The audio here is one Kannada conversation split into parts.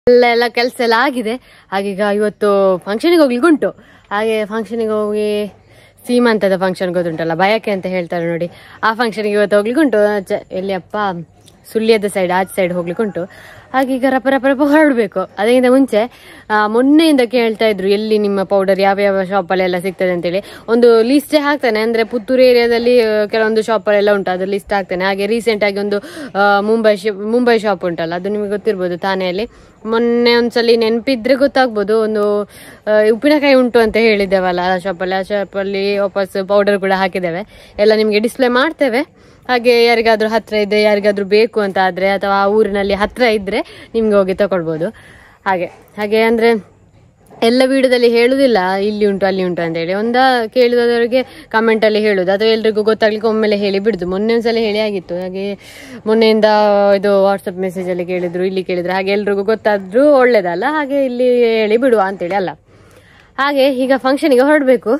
ಎಲ್ಲ ಎಲ್ಲ ಕೆಲಸ ಎಲ್ಲ ಆಗಿದೆ ಹಾಗೀಗ ಇವತ್ತು ಫಂಕ್ಷನಿಗೆ ಹೋಗ್ಲಿಕ್ಕೆ ಉಂಟು ಹಾಗೆ ಫಂಕ್ಷನಿಗೆ ಹೋಗಿ ಸೀಮಂತದ ಫಂಕ್ಷನ್ ಗೊತ್ತುಂಟಲ್ಲ ಬಯಕೆ ಅಂತ ಹೇಳ್ತಾರೆ ನೋಡಿ ಆ ಫಂಕ್ಷನ್ಗೆ ಇವತ್ತು ಹೋಗ್ಲಿಕ್ಕೆ ಉಂಟು ಚ- ಎಲ್ಲಿ ಅಪ್ಪ ಸುಳ್ಯದ ಸೈಡ್ ಆಚೆ ಸೈಡ್ ಹೋಗ್ಲಿಕ್ಕೆ ಉಂಟು ಹಾಗೆ ಈಗ ರಪ ರಪ ರಪ ಹೊರಡಬೇಕು ಅದಕ್ಕಿಂತ ಮುಂಚೆ ಆ, ಮೊನ್ನೆಯಿಂದ ಕೇಳ್ತಾ ಇದ್ರು ಎಲ್ಲಿ ನಿಮ್ಮ ಪೌಡರ್ ಯಾವ ಯಾವ ಶಾಪಲ್ಲೆಲ್ಲ ಸಿಗ್ತದೆ ಅಂತೇಳಿ ಒಂದು ಲಿಸ್ಟ್ ಹಾಕ್ತಾನೆ ಅಂದ್ರೆ ಪುತ್ತೂರು ಏರಿಯಾದಲ್ಲಿ ಆ, ಕೆಲವೊಂದು ಶಾಪಲ್ಲೆಲ್ಲ ಉಂಟು ಅದು ಲಿಸ್ಟ್ ಹಾಕ್ತಾನೆ ಹಾಗೆ ರೀಸೆಂಟ್ ಆಗಿ ಒಂದು ಆ, ಮುಂಬೈ ಶಿ- ಮುಂಬೈ ಶಾಪ್ ಉಂಟಲ್ಲ ಅದು ನಿಮಗೆ ಗೊತ್ತಿರ್ಬೋದು ತಾನೆಯಲ್ಲಿ ಮೊನ್ನೆ ಒಂದ್ಸಲಿ ನೆನಪಿದ್ರೆ ಗೊತ್ತಾಗ್ಬೋದು ಒಂದು ಆ, ಉಪ್ಪಿನಕಾಯಿ ಉಂಟು ಅಂತ ಹೇಳಿದ್ದೇವಲ್ಲ ಆ ಶಾಪಲ್ಲಿ ಆ ಶಾಪಲ್ಲಿ ವಾಪಸ್ ಪೌಡರ್ ಕೂಡ ಹಾಕಿದ್ದೇವೆ ಎಲ್ಲ ನಿಮಗೆ ಡಿಸ್ಪ್ಲೇ ಮಾಡ್ತೇವೆ ಹಾಗೆ ಯಾರಿಗಾದ್ರೂ ಹತ್ರ ಇದೆ ಯಾರಿಗಾದ್ರೂ ಬೇಕು ಅಂತ ಆದ್ರೆ ಅಥವಾ ಆ ಊರಿನಲ್ಲಿ ಹತ್ರ ಇದ್ರೆ ನಿಮ್ಗೆ ಹೋಗಿ ತಗೊಳ್ಬೋದು ಹಾಗೆ ಹಾಗೆ ಅಂದ್ರೆ ಎಲ್ಲ ವಿಡಿಯೋದಲ್ಲಿ ಹೇಳುದಿಲ್ಲ ಇಲ್ಲಿ ಉಂಟು ಅಲ್ಲಿ ಉಂಟು ಅಂತ ಹೇಳಿ ಒಂದ ಕೇಳಿದವರಿಗೆ ಕಮೆಂಟ್ ಅಲ್ಲಿ ಹೇಳುದು ಅಥವಾ ಎಲ್ರಿಗೂ ಗೊತ್ತಾಗ್ಲಿಕ್ಕೆ ಒಮ್ಮೆಲೆ ಹೇಳಿ ಬಿಡುದು ಮೊನ್ನೆ ಒಂದ್ಸಲ ಹೇಳಿ ಆಗಿತ್ತು ಹಾಗೆ ಮೊನ್ನೆಯಿಂದ ಇದು ವಾಟ್ಸಪ್ ಮೆಸೇಜ್ ಅಲ್ಲಿ ಕೇಳಿದ್ರು ಇಲ್ಲಿ ಕೇಳಿದ್ರು ಹಾಗೆ ಎಲ್ರಿಗೂ ಗೊತ್ತಾದ್ರೂ ಒಳ್ಳೇದಲ್ಲ ಹಾಗೆ ಇಲ್ಲಿ ಹೇಳಿ ಬಿಡುವ ಅಂತೇಳಿ ಅಲ್ಲ ಹಾಗೆ ಈಗ ಫಂಕ್ಷನಿಗೆ ಹೊರಡಬೇಕು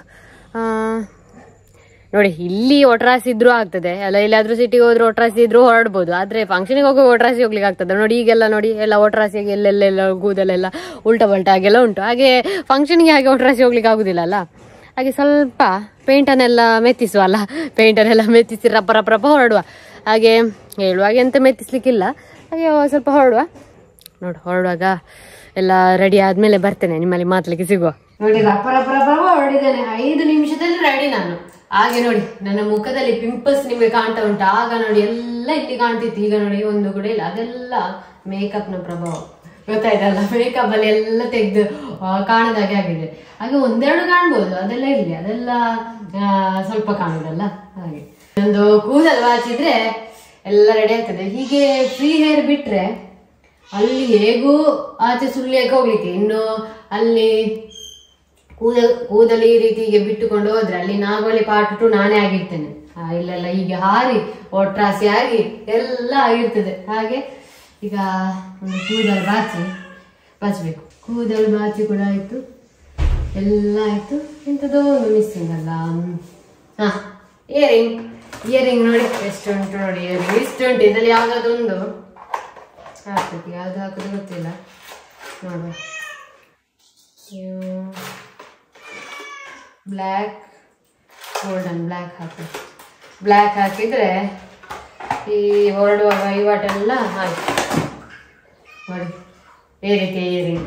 ನೋಡಿ ಇಲ್ಲಿ ಒಟ್ರಾಸಿ ಇದ್ರೂ ಆಗ್ತದೆ ಅಲ್ಲ ಎಲ್ಲಾದ್ರೂ ಸಿಟಿಗೆ ಹೋದ್ರೆ ಒಟ್ರಾಸಿ ಇದ್ರೂ ಹೊರಡ್ಬೋದು ಆದ್ರೆ ಫಂಕ್ಷನಿಗೆ ಹೋಗೋ ಒಟ್ರಾಸಿ ಹೋಗ್ಲಿಕ್ಕೆ ಆಗ್ತದೆ ನೋಡಿ ಈಗೆಲ್ಲ ನೋಡಿ ಎಲ್ಲ ಒಟ್ರಾಸಿಗೆ ಎಲ್ಲೆಲ್ಲೆಲ್ಲ ಕೂದಲೆಲ್ಲ ಉಲ್ಟಾ ಪಲ್ಟಾ ಹಾಗೆಲ್ಲ ಉಂಟು ಹಾಗೆ ಫಂಕ್ಷನ್ಗೆ ಹಾಗೆ ಒಟ್ರಾಸಿ ಹೋಗ್ಲಿಕ್ಕೆ ಆಗುದಿಲ್ಲ ಅಲ್ಲ ಹಾಗೆ ಸ್ವಲ್ಪ ಪೇಂಟನ್ನೆಲ್ಲ ಮೆತ್ತಿಸುವ ಅಲ್ಲ ಪೇಂಟನ್ನೆಲ್ಲ ಮೆತ್ತಿಸಿ ರಪ್ಪ ರಪ್ಪ ರಪ್ಪ ಹೊರಡುವ ಹಾಗೆ ಹೇಳುವಾಗ ಎಂತ ಮೆತ್ತಿಸ್ಲಿಕ್ಕಿಲ್ಲ ಹಾಗೆ ಸ್ವಲ್ಪ ಹೊರಡುವ ನೋಡು ಹೊರಡುವಾಗ ಎಲ್ಲ ರೆಡಿ ಆದ್ಮೇಲೆ ಬರ್ತೇನೆ ನಿಮ್ಮಲ್ಲಿ ಮಾತಾಡ್ಲಿಕ್ಕೆ ಸಿಗುವ ನೋಡಿ ರಪ್ಪ ರಪ್ಪ ರಪ್ಪ ರಪ್ಪ ಹೊರಡಿದ್ದೇನೆ ಐದು ನಿಮಿಷದಲ್ಲಿ ರೆಡಿ ನಾನು ಹಾಗೆ ನೋಡಿ ನನ್ನ ಮುಖದಲ್ಲಿ ಪಿಂಪಲ್ಸ್ ನಿಮಗೆ ಕಾಣ್ತಾ ಉಂಟು ಆಗ ನೋಡಿ ಎಲ್ಲ ಇಲ್ಲಿ ಕಾಣ್ತಿತ್ತು ಈಗ ನೋಡಿ ಒಂದು ಕೂಡ ಇಲ್ಲ ಅದೆಲ್ಲ ಮೇಕಪ್ ನ ಪ್ರಭಾವ ಗೊತ್ತಾಯ್ತಲ್ಲ ಮೇಕಪ್ ಅಲ್ಲಿ ಎಲ್ಲ ತೆಗೆದು ಕಾಣದಾಗೆ ಆಗಿದೆ ಹಾಗೆ ಒಂದೆರಡು ಕಾಣ್ಬೋದು ಅದೆಲ್ಲ ಇರ್ಲಿ ಅದೆಲ್ಲ ಆ, ಸ್ವಲ್ಪ ಕಾಣುದಲ್ಲ ಹಾಗೆ ಒಂದು ಕೂದಲು ಬಾಚಿದ್ರೆ ಎಲ್ಲ ರೆಡಿ ಆಗ್ತದೆ ಹೀಗೆ ಫ್ರೀ ಹೇರ್ ಬಿಟ್ರೆ ಅಲ್ಲಿ ಹೇಗೂ ಆಚೆ ಸುಳ್ಳಿಯಕ್ಕೆ ಹೋಗ್ಲಿಕ್ಕೆ ಇನ್ನು ಅಲ್ಲಿ ಕೂದ ಕೂದಲು ಈ ರೀತಿ ಹೀಗೆ ಬಿಟ್ಟುಕೊಂಡು ಹೋದ್ರೆ ಅಲ್ಲಿ ನಾಗೋಲಿ ಪಾರ್ಟ್ ಟು ನಾನೇ ಆಗಿರ್ತೇನೆ ಆ, ಇಲ್ಲೆಲ್ಲ ಹೀಗೆ ಹಾರಿ ಒಟ್ರಾಸಿ ಆಗಿ ಎಲ್ಲ ಆಗಿರ್ತದೆ ಹಾಗೆ ಈಗ ಒಂದು ಕೂದಲು ಬಾಚಿ ಬಾಚಬೇಕು ಕೂದಲು ಬಾಚಿ ಕೂಡ ಆಯ್ತು ಎಲ್ಲ ಆಯ್ತು ಎಂಥದೋ ಒಂದು ಮಿಸ್ಸಿಂಗ್ ಅಲ್ಲ ಹಾ ಇಯರಿಂಗ್ ಇಯರಿಂಗ್ ನೋಡಿ ಎಷ್ಟು ಉಂಟು ನೋಡಿ ಇಯರಿಂಗ್ ಇಷ್ಟು ಉಂಟು ಇದರಲ್ಲಿ ಯಾವ್ದಾದ್ರು ಒಂದು ಹಾಕ್ಬೇಕು ಯಾವ್ದು ಹಾಕೋದು ಗೊತ್ತಿಲ್ಲ ನೋಡುವ ಬ್ಲ್ಯಾಕ್ ಗೋಲ್ಡನ್ ಬ್ಲ್ಯಾಕ್ ಹಾಕಿ ಬ್ಲ್ಯಾಕ್ ಹಾಕಿದ್ರೆ ಈ ಹೊರಡುವಾಗ ಇವಟೆಲ್ಲ ಆಯ್ತು ನೋಡಿ ಈ ರೀತಿ ಇಯರಿಂಗ್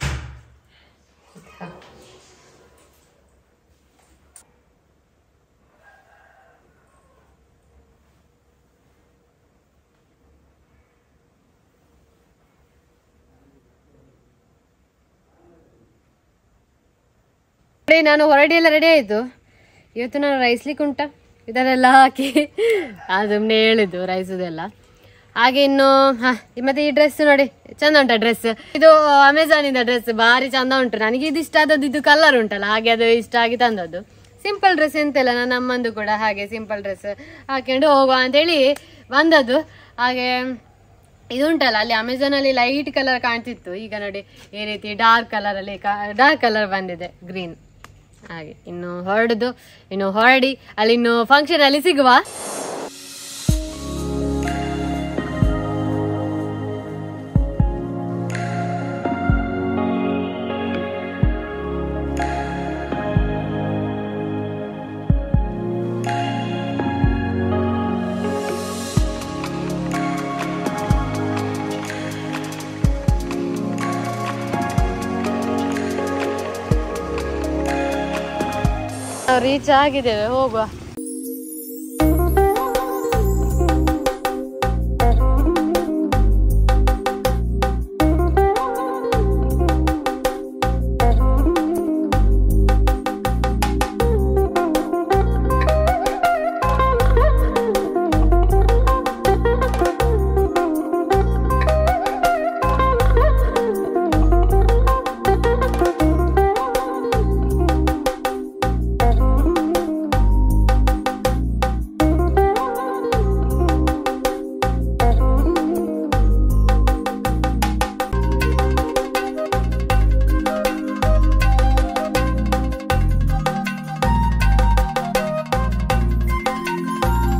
ನೋಡಿ ನಾನು ಹೊರಡಿ ಎಲ್ಲ ರೆಡಿ ಆಯ್ತು ಇವತ್ತು ನಾನು ರೈಸ್ಲಿಕ್ಕೆ ಉಂಟ ಇದನ್ನೆಲ್ಲ ಹಾಕಿ ಸುಮ್ಮನೆ ಹೇಳಿದ್ದು ರೈಸುದೆಲ್ಲ ಹಾಗೆ ಇನ್ನು ಹಾ ಮತ್ತೆ ಈ ಡ್ರೆಸ್ ನೋಡಿ ಚಂದ ಉಂಟ ಡ್ರೆಸ್ ಇದು ಅಮೆಝಾನ್ ಇಂದ ಡ್ರೆಸ್ ಭಾರಿ ಚಂದ ಉಂಟು ನನಗೆ ಇದು ಇಷ್ಟ ಆದದ್ದು ಇದು ಕಲರ್ ಉಂಟಲ್ಲ ಹಾಗೆ ಅದು ಇಷ್ಟ ಆಗಿ ತಂದದ್ದು ಸಿಂಪಲ್ ಡ್ರೆಸ್ ಎಂತೆಲ್ಲ ನನ್ನ ಅಮ್ಮಂದು ಕೂಡ ಹಾಗೆ ಸಿಂಪಲ್ ಡ್ರೆಸ್ ಹಾಕೊಂಡು ಹೋಗುವ ಅಂತೇಳಿ ಬಂದದ್ದು ಹಾಗೆ ಇದು ಉಂಟಲ್ಲ ಅಲ್ಲಿ ಅಮೆಝಾನ್ ಅಲ್ಲಿ ಲೈಟ್ ಕಲರ್ ಕಾಣ್ತಿತ್ತು ಈಗ ನೋಡಿ ಈ ರೀತಿ ಡಾರ್ಕ್ ಕಲರ್ ಅಲ್ಲಿ ಡಾರ್ಕ್ ಕಲರ್ ಬಂದಿದೆ ಗ್ರೀನ್ ಹಾಗೆ ಇನ್ನು ಹೊರಡುದು ಇನ್ನು ಹೊರಡಿ ಅಲ್ಲಿ ಇನ್ನು ಫಂಕ್ಷನ್ ಅಲ್ಲಿ ಸಿಗುವ ನಾವು ರೀಚ್ ಆಗಿದ್ದೇವೆ ಹೋಗುವ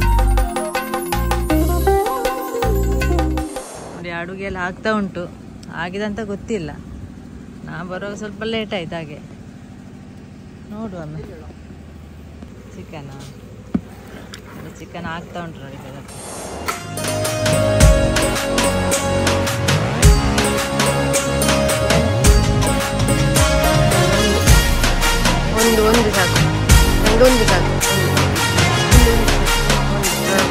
ನೋಡಿ ಅಡುಗೆ ಎಲ್ಲ ಆಗ್ತಾ ಉಂಟು ಆಗಿದೆ ಅಂತ ಗೊತ್ತಿಲ್ಲ ನಾ ಬರುವಾಗ ಸ್ವಲ್ಪ ಲೇಟ್ ಆಯ್ತು ಹಾಗೆ ನೋಡುವೊಮ್ಮೆ ಚಿಕನ್ ಚಿಕನ್ ಆಗ್ತಾ ಉಂಟು ನೋಡಿ ಬೆಳಗ್ಗೆ ಒಂದು ಒಂದು ಸಾಕು ನಂಗೆ ಒಂದು ಸಾಕು ಒಂದು. ಒಂದು, ಹಾ.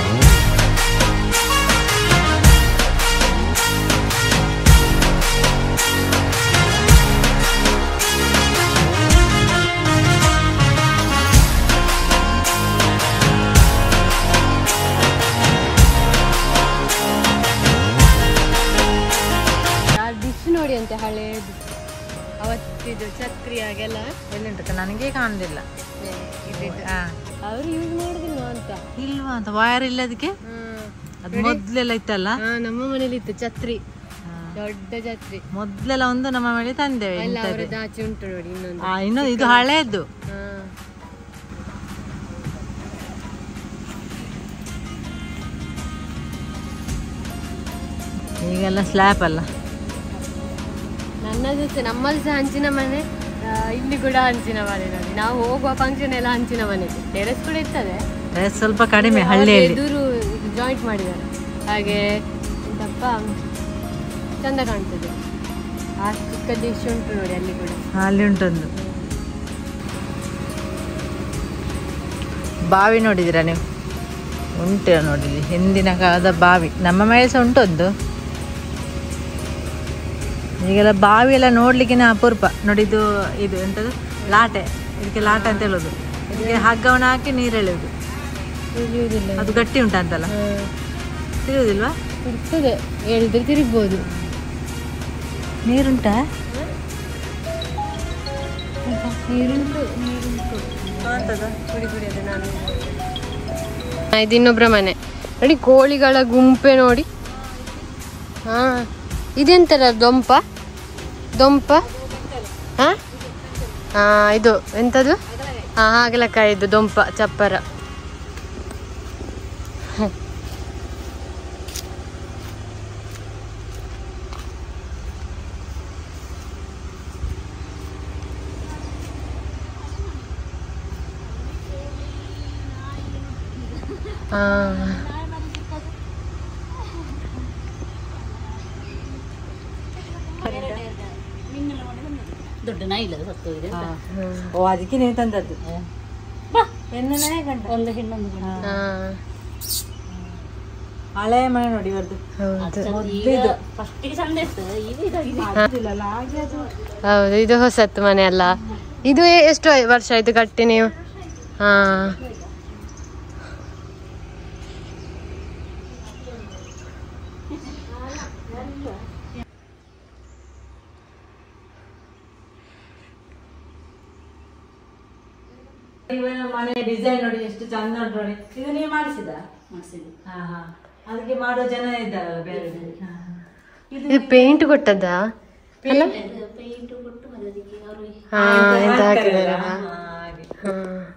ಆ ಡಿಶ್ ನೋಡಿ ಅಂತೆ ಹಳೇದು ಅವತ್ತಿದು ಛತ್ರಿ ಹಾಗೆಲ್ಲ ಎಲ್ಲಿಂಟು ನನಗೆ ಕಾಣುದಿಲ್ಲ ಹಾ ಅವರು ಯೂಸ್ ಮಾಡುದಿಲ್ಲ ಅಂತ ಇಲ್ವಾ ಅಂತ ವಯರ್ ಇಲ್ಲ ಅದಕ್ಕೆ ಅದು ಮೊದ್ಲೆಲ್ಲ ಇತ್ತಲ್ಲ ಹಾ ನಮ್ಮ ಮನೇಲಿ ಇತ್ತು ಛತ್ರಿ ಹಾ. ದೊಡ್ಡ ಛತ್ರಿ ಮೊದ್ಲೆಲ್ಲ ಒಂದು ನಮ್ಮ ಮನೆ ತಂದೇವೆ ಎಲ್ಲ ಇಂಥದ್ದು. ಅವರದ್ದು ಆಚೆ ಉಂಟು ನೋಡಿ ಇನ್ನೊಂದು ಆ, ಇನ್ನೊಂದು ಇದು ಹಳೇದು ಹಾ ಈಗೆಲ್ಲ ಸ್ಲ್ಯಾಪ್ ಅಲ್ಲ ನನ್ನದು ಸಹ ನಮ್ಮಲ್ಲಿ ಸಹ ಹಂಚಿನ ಮನೆ ಆ, ಇಲ್ಲಿ ಕೂಡ ಹಂಚಿನ ಮನೆ ನೋಡಿ ನಾವು ಹೋಗುವ ಫಂಕ್ಷನ್ ಎಲ್ಲ ಹಂಚಿನ ಮನೆ ಟೆರೆಸ್ ಕೂಡ ಇರ್ತದೆ ಡ್ರೆಸ್ ಸ್ವಲ್ಪ ಕಡಿಮೆ ಅವ್ರ ಹಳ್ಳಿಯಲ್ಲಿ ಎದುರು ಇದು ಜಾಯಿಂಟ್ ಮಾಡಿದ್ದಾರೆ ಹಾಗೆ ಎಂತಪ್ಪ ಚಂದ ಕಾಣ್ತದೆ ಆ ಚಿಕ್ಕ ಡಿಶ್ ಉಂಟು ನೋಡಿ ಅಲ್ಲಿ ಕೂಡ ಹಾ, ಅಲ್ಲಿ ಉಂಟೊಂದು ಬಾವಿ ನೋಡಿದಿರಾ ನೀವು ಉಂಟು ನೋಡಿ ಇಲ್ಲಿ ಹಿಂದಿನ ಕಾಲದ ಬಾವಿ ನಮ್ಮ ಮೇಲೆ ಸಹ ಉಂಟೊಂದು ಈಗೆಲ್ಲ ಬಾವಿ ಎಲ್ಲ ನೋಡ್ಲಿಕ್ಕಿನ ಅಪರೂಪ ನೋಡಿ ಇದು ಇದು ಎಂತದು ಲಾಟೆ ಇದಕ್ಕೆ ಲಾಟೆ ಅಂತ ಹೇಳೋದು ಇದಕ್ಕೆ ಹಗ್ಗವನ್ನು ಹಾಕಿ ನೀರು ಎಳೆಯೋದು ತಿಳಿಯುವುದಿಲ್ಲ ಅದು ಗಟ್ಟಿ ಉಂಟಂತಲ್ಲ ತಿಳಿಯೋದಿಲ್ವಾ ಇರ್ತದೆ ಹೇಳಿದ್ರೆ ತಿರುಗ್ಬೋದು ನೀರುಂಟಾ ನೀರುಂಟು ನೀರುಂಟು ಕುಡಿ ಕುಡಿ ಅದು ನಾನು ಇದು ಇನ್ನೊಬ್ರ ಮನೆ ನೋಡಿ ಕೋಳಿಗಳ ಗುಂಪೆ ನೋಡಿ ಹಾ ಇದೆಂತರ ದೊಂಪ ದೊಂಪ ಹಾ ಹಾ ಇದು ಎಂತದು ಹಾ ಹಾಗಲಕಾಯಿ ಇದು ದೊಂಪ ಚಪ್ಪರ ಹಾ ದೊಡ್ಡ ನಾಯಿ ಇಲ್ಲ ಅದು ಸತ್ತು ಹೋಗಿದೆ ಓ ಅದಕ್ಕೆ ನೀವು ತಂದದ್ದು ಹೆಣ್ಣನೇ ಗಂಡ ಒಂದು ಹೆಣ್ಣೊಂದು ಗಂಡು. ಹಾ ಹಳೆಯ ಮನೆ ನೋಡಿ ಇವರದ್ದು ಹೌದು ಈಗ ಫಸ್ಟಿಗೆ ಚಂದ ಇತ್ತು ಈಗ ಇದಾಗಿದೆ ಹಾಗೆ ಅದು ಹೌದು ಇದು ಹೊಸತ್ತು ಮನೆ ಅಲ್ಲ ಇದು ಎ- ಎಷ್ಟು ವರ್ಷ ಆಯ್ತು ಕಟ್ಟಿ ನೀವು ಹಾ ಇವನ ಮನೆ ಡಿಸೈನ್ ನೋಡಿ ಎಷ್ಟು ಚಂದ ಉಂಟು ನೋಡಿ ಇದು ನೀವು ಮಾಡಿಸಿದ ಮಾಡಿಸಿದ್ದು ಹಾ ಹಾ ಅದಕ್ಕೆ ಮಾಡುವ ಜನ ಇದ್ದಾರಲ್ಲ ಬೇರೆ ಬೇರೆ ಹಾ, ಹಾ. ಇದು ಪೇಂಟ್ ಕೊಟ್ಟದ್ದಾ ಅಲ್ಲ ಪೇಂಟ್ ಕೊಟ್ಟು ಮತ್ತೆ ಅದಕ್ಕೆ ಅವರು ಹಾ ಎಂತ ಹಾಕಿದಾರೆ ಹಾ, ಹಾಗೆ. ಹಾ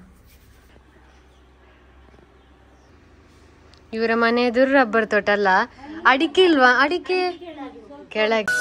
ಇವರ ಮನೆ ಎದುರು ರಬ್ಬರ್ ತೋಟ ಅಲ್ಲ ಅಡಿಕೆ ಇಲ್ವಾ ಅಡಿಕೆ ಕೆಳಗೆ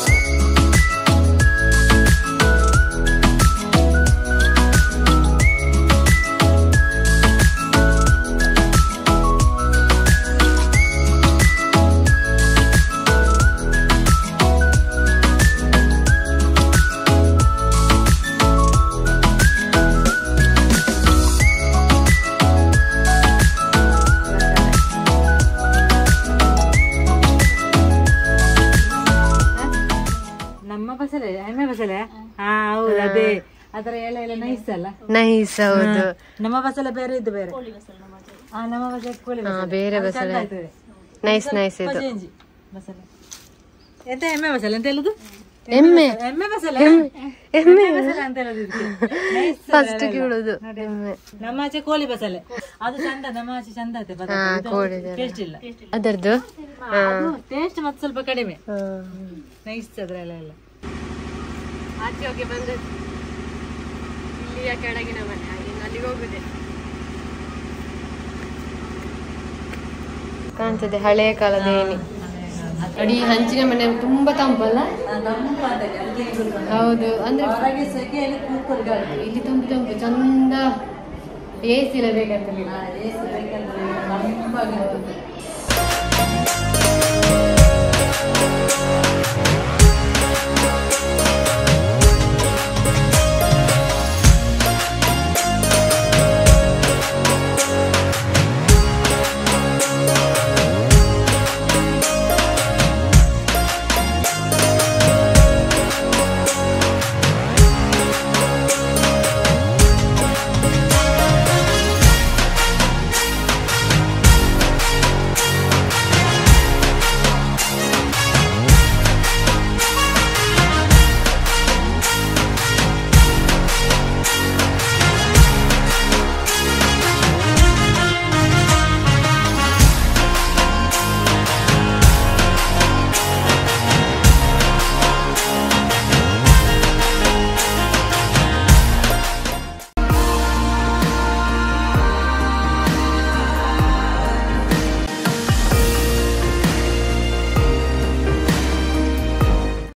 ನಮ್ಮ ಬಸಳೆ ಎಮ್ಮೆ ಬಸಳೆ ಹಾ ಹೌದು ಅದೇ ಅದರ ಎಲೆ ಎಲ್ಲ ನೈಸ್ ಅಲ್ಲ ನೈಸ್ ಹೌದು ನಮ್ಮ ಬಸಳೆ ಬೇರೆ ಇದು ಬೇರೆ ಹಾ ನಮ್ಮ ಬಸಳೆ ಕೋಳಿ ಹಾ ಬಸಳೆ. ಬೇರೆ ಅದು ಬಸಳೆ ಚಂದ ಆಗ್ತದೆ. ನೈಸ್ ನೈಸ್ ಇದು ಪಜೇಂಜಿ ಬಸಳೆ ಎಂತ ಎಮ್ಮೆ ಬಸಳೆ ಅಂತ ಹೇಳುದು ಎಮ್ಮೆ ಎಮ್ಮೆ ಬಸಳೆ ಎಮ್ಮೆ ಬಸಳೆ ಅಂತ ಹೇಳುದು ಇದಕ್ಕೆ. Nice ಫಸ್ಟ್ ಕೇಳುದು ಎಮ್ಮೆ ನಮ್ಮ ಆಚೆ ಕೋಳಿ ಬಸಳೆ ಅದು ಚಂದ ನಮ್ಮ ಆಚೆ ಚಂದ ಆಯ್ತು ಹಾ ಕೋಳಿ ಟೇಸ್ಟ್ ಇಲ್ಲ ಅದರದ್ದು ಅದು ಟೇಸ್ಟ್ ಮತ್ತೆ ಸ್ವಲ್ಪ ಕಡಿಮೆ ಹಾ ನೈಸ್ ಅದ್ರೆಲ್ಲ ಎಲ್ಲ ಆಚೆ ಹೋಗಿ ಬಂದದ್ದು ಇಲ್ಲಿಯ ಕೆಳಗಿನ ಮನೆ ಹಾಗೆ ಇನ್ನು ಅಲ್ಲಿಗೆ ಹೋಗುದೆ ಕಾಣ್ತದೆ ಹಳೆಯ ಕಾಲದ ಏಣಿ ನೋಡಿ ಹಂಚಿನ ಮನೆ ತುಂಬಾ ತಂಪಲ್ಲ ಹೌದು ಅಂದ್ರೆ ಹೊರಗೆ ಸೆಕೆಯಲ್ಲಿ ಕೂತ್ಕೊಂಡು ಗಾಳಿ ಇಲ್ಲಿ ತಂಪು ತಂಪು ಚಂದ ಎ ಸಿ ಬೇಕಂತ ಹಾ, AC ಬೇಕಂದ್ರೆ ತಂಪಾಗಿರ್ತದೆ.